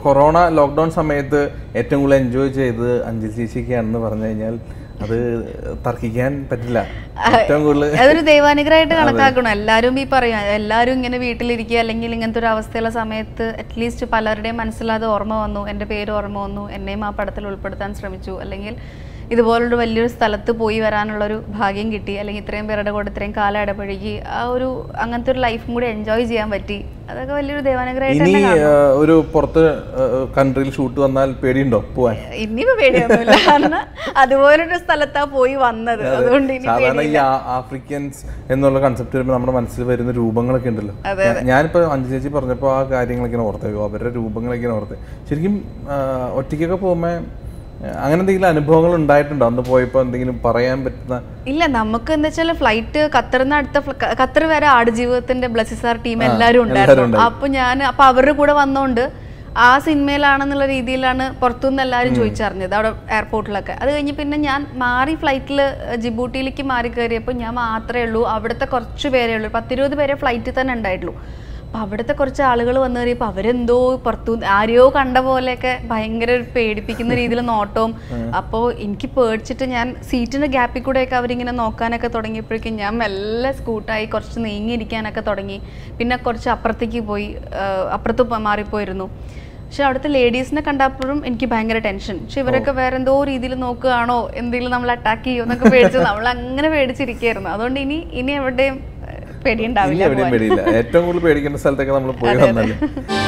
Corona lockdown സമയത്ത് ഏറ്റവും കൂടുതൽ എൻജോയ് ചെയ്തത് അഞ്ജലി ചേച്ചിക്കാണെന്ന് പറഞ്ഞു കഴിഞ്ഞാൽ അത് തർക്കിക്കാൻ പറ്റില്ല ഏറ്റവും കൂടുതൽ അതൊരു ദൈവാനുഗ്രഹമായിട്ട് കണക്കാക്കണം എല്ലാവരും ഈ പറയും എല്ലാവരും ഇങ്ങനെ വീട്ടിലിരിക്കുക അല്ലെങ്കിൽ ഇങ്ങനത്തെ ഒരു അവസ്ഥയുള്ള സമയത്ത് അറ്റ്ലീസ്റ്റ് പലരുടെയും മനസ്സിലത് ഓർമ്മ വന്നു എൻ്റെ പേര് ഓർമ്മ വന്നു എന്നെയും ആ പടത്തിൽ ഉൾപ്പെടുത്താൻ ശ്രമിച്ചു അല്ലെങ്കിൽ ഇതുപോലൊരു വലിയൊരു സ്ഥലത്ത് പോയി വരാനുള്ളൊരു ഭാഗ്യം കിട്ടി അല്ലെങ്കിൽ ഇത്രയും പേരുടെ കൂടെ ഇത്രയും കാലം ഇടപഴകി ആ ഒരു അങ്ങനത്തെ ഒരു ലൈഫും കൂടി എൻജോയ് ചെയ്യാൻ പറ്റി അതൊക്കെ വലിയൊരു ദൈവാനുഗ്രഹമായിട്ട് ഇനി തന്നെ കാണും. ആ, ഒരു പുറത്ത് കൺട്രിയിൽ ഷൂട്ട് വന്നാൽ പേടിയുണ്ടോ പോവാൻ ഇനിയിപ്പോ പേടിയൊന്നുമില്ല കാരണം അതുപോലൊരു സ്ഥലത്താ പോയി വന്നത് അതുകൊണ്ട് ഇനി സാധാരണ ഈ ആ- ആഫ്രിക്കൻസ് എന്നുള്ള കൺസെപ്റ്റ് വരുമ്പോൾ നമ്മുടെ മനസ്സിൽ വരുന്ന രൂപങ്ങളൊക്കെ ഉണ്ടല്ലോ ഞാ- ഞാനിപ്പോ അഞ്ചു ചേച്ചി പറഞ്ഞപ്പോൾ ആ കാര്യങ്ങളൊക്കെ ഓർത്തേ അവരുടെ രൂപങ്ങളൊക്കെ ഓർത്തേ ശരിക്കും ആ, ഒറ്റയ്ക്കൊക്കെ പോകുമ്പോൾ അങ്ങനെ എന്തെങ്കിലും അനുഭവങ്ങൾ ഉണ്ടായിട്ടുണ്ടോ അന്ന് പോയപ്പോൾ എന്തെങ്കിലും പറയാൻ പറ്റുന്ന ഇല്ല നമുക്ക് എന്താ വെച്ചാൽ ഫ്ലൈറ്റ് ഖത്തറിന് അടുത്ത ഫ്ല- ക- ഖത്തർ വരെ ആടുജീവിതത്തിന്റെ ബ്ലസ്സിസാർ ടീം എല്ലാവരും ഉണ്ടായിരുന്നു അപ്പൊ ഞാൻ അപ്പൊ അവരുടെ കൂടെ വന്നോണ്ട് ആ സിനിമയിലാണെന്നുള്ള രീതിയിലാണ് പുറത്തുനിന്ന് എല്ലാവരും ചോദിച്ചറിഞ്ഞത് അവിടെ എയർപോർട്ടിലൊക്കെ അത് കഴിഞ്ഞ് പിന്നെ ഞാൻ മാറി ഫ്ലൈറ്റിൽ ജിബൂട്ടിയിലേക്ക് മാറി കയറിയപ്പോൾ ഞാൻ മാത്രമേ ഉള്ളൂ അവിടുത്തെ കുറച്ച് പേരേ ഉള്ളൂ പത്തിരുപത് പേരെ ഫ്ലൈറ്റിൽ തന്നെ ഉണ്ടായിട്ടുള്ളൂ അപ്പം അവിടുത്തെ കുറച്ച് ആളുകൾ വന്നു കയറിയപ്പോൾ അവരെന്തോ പുറത്തു ആരെയോ കണ്ട പോലെയൊക്കെ ഭയങ്കര ഒരു പേടിപ്പിക്കുന്ന രീതിയിൽ നോട്ടവും അപ്പോൾ എനിക്ക് പേടിച്ചിട്ട് ഞാൻ സീറ്റിൻ്റെ ഗ്യാപ്പിൽ കൂടെയൊക്കെ അവരിങ്ങനെ നോക്കാനൊക്കെ തുടങ്ങിയപ്പോഴേക്കും ഞാൻ മെല്ലെ സ്കൂട്ടായി കുറച്ച് നീങ്ങിയിരിക്കാനൊക്കെ തുടങ്ങി പിന്നെ കുറച്ച് അപ്പുറത്തേക്ക് പോയി ആ, അപ്പുറത്ത് പോ- മാറിപ്പോയിരുന്നു പക്ഷെ അവിടുത്തെ ലേഡീസിനെ കണ്ടപ്പോഴും എനിക്ക് ഭയങ്കര ടെൻഷൻ പക്ഷെ ഇവരൊക്കെ വേറെ എന്തോ രീതിയിൽ നോക്കുകയാണോ എന്തെങ്കിലും നമ്മൾ അറ്റാക്ക് ചെയ്യുമോ എന്നൊക്കെ പേടിച്ച് നമ്മൾ അങ്ങനെ പേടിച്ചിരിക്കുകയായിരുന്നു അതുകൊണ്ട് ഇനി ഇനി എവിടെയും ഏഹ്, ഇനി പേടിയുണ്ടാവില്ല എവിടെയും പേടിയില്ല ഏറ്റവും കൂടുതൽ പേടിക്കേണ്ട സ്ഥലത്തൊക്കെ നമ്മൾ പോയി വന്നല്ലേ